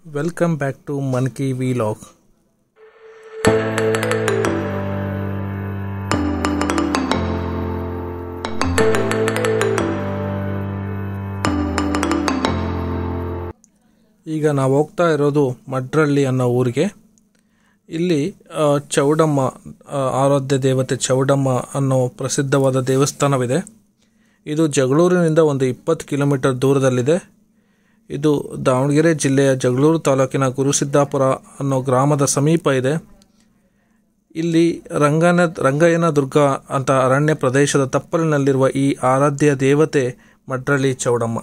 Welcome back to Monkey Vlog. ಈಗ ನಾವು ಹೋಗ್ತಾ ಇರೋದು ಮಡ್ರಳ್ಳಿ ಅನ್ನೋ ಊರಿಗೆ ಇಲ್ಲಿ ಆ, ಚೌಡಮ್ಮ ಆ, ಆರಾಧ್ಯ ದೇವತೆ ಚೌಡಮ್ಮ ಅನ್ನೋ ಪ್ರಸಿದ್ಧವಾದ ದೇವಸ್ಥಾನವಿದೆ ಇದು ಜಗಳೂರಿನಿಂದ ಒಂದು ಇಪ್ಪತ್ತು ಕಿಲೋಮೀಟರ್ ದೂರದಲ್ಲಿದೆ ಇದು ದಾವಣಗೆರೆ ಜಿಲ್ಲೆಯ ಜಗಳೂರು ತಾಲೂಕಿನ ಗುರುಸಿದ್ದಾಪುರ ಅನ್ನೋ ಗ್ರಾಮದ ಸಮೀಪ ಇದೆ ಇಲ್ಲಿ ರಂಗನ ರಂಗಯ್ಯನ ದುರ್ಗ ಅಂತ ಅರಣ್ಯ ಪ್ರದೇಶದ ತಪ್ಪಲಿನಲ್ಲಿರುವ ಈ ಆರಾಧ್ಯ ದೇವತೆ ಮಡ್ರಳ್ಳಿ ಚೌಡಮ್ಮ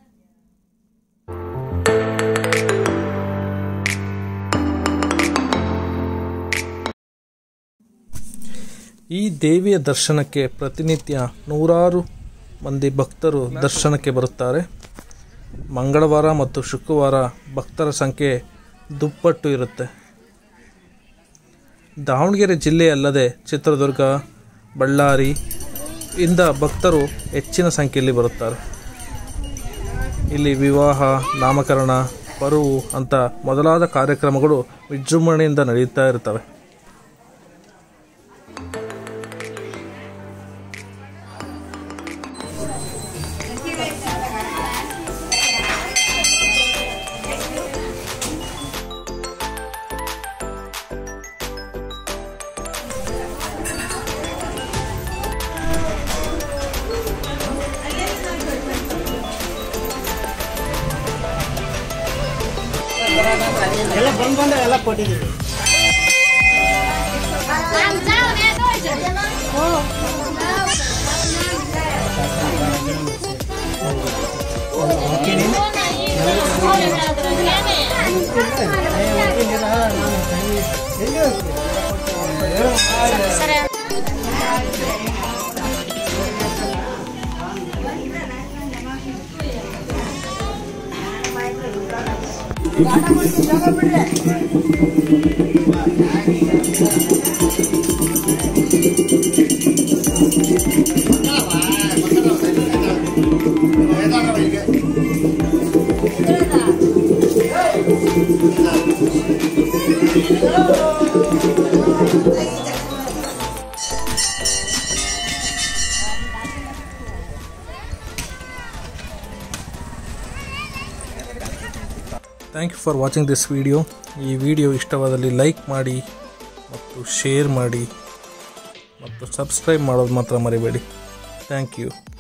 ಈ ದೇವಿಯ ದರ್ಶನಕ್ಕೆ ಪ್ರತಿನಿತ್ಯ ನೂರಾರು ಮಂದಿ ಭಕ್ತರು ದರ್ಶನಕ್ಕೆ ಬರುತ್ತಾರೆ ಮಂಗಳವಾರ ಮತ್ತು ಶುಕ್ರವಾರ ಭಕ್ತರ ಸಂಖ್ಯೆ ದುಪ್ಪಟ್ಟು ಇರುತ್ತೆ ದಾವಣಗೆರೆ ಜಿಲ್ಲೆಯಲ್ಲದೆ ಚಿತ್ರದುರ್ಗ ಬಳ್ಳಾರಿ ಇಂದ ಭಕ್ತರು ಹೆಚ್ಚಿನ ಸಂಖ್ಯೆಯಲ್ಲಿ ಬರುತ್ತಾರೆ ಇಲ್ಲಿ ವಿವಾಹ ನಾಮಕರಣ ಪರುವು ಅಂತ ಮೊದಲಾದ ಕಾರ್ಯಕ್ರಮಗಳು ವಿಜೃಂಭಣೆಯಿಂದ ನಡೆಯುತ್ತಾ ಇರ್ತವೆ ಎಲ್ಲ ಬಂದ್ ಬಂದ ಎಲ್ಲ ಕೊಟ್ಟಿದ್ದೀವಿ thank you for watching this video ಈ ವಿಡಿಯೋ ಇಷ್ಟವಾದಲ್ಲಿ ಲೈಕ್ ಮಾಡಿ ಮತ್ತು ಶೇರ್ ಮಾಡಿ ಮತ್ತು ಸಬ್ಸ್ಕ್ರೈಬ್ ಮಾಡೋದು ಮಾತ್ರ ಮರಿಬೇಡಿ ಥ್ಯಾಂಕ್ ಯು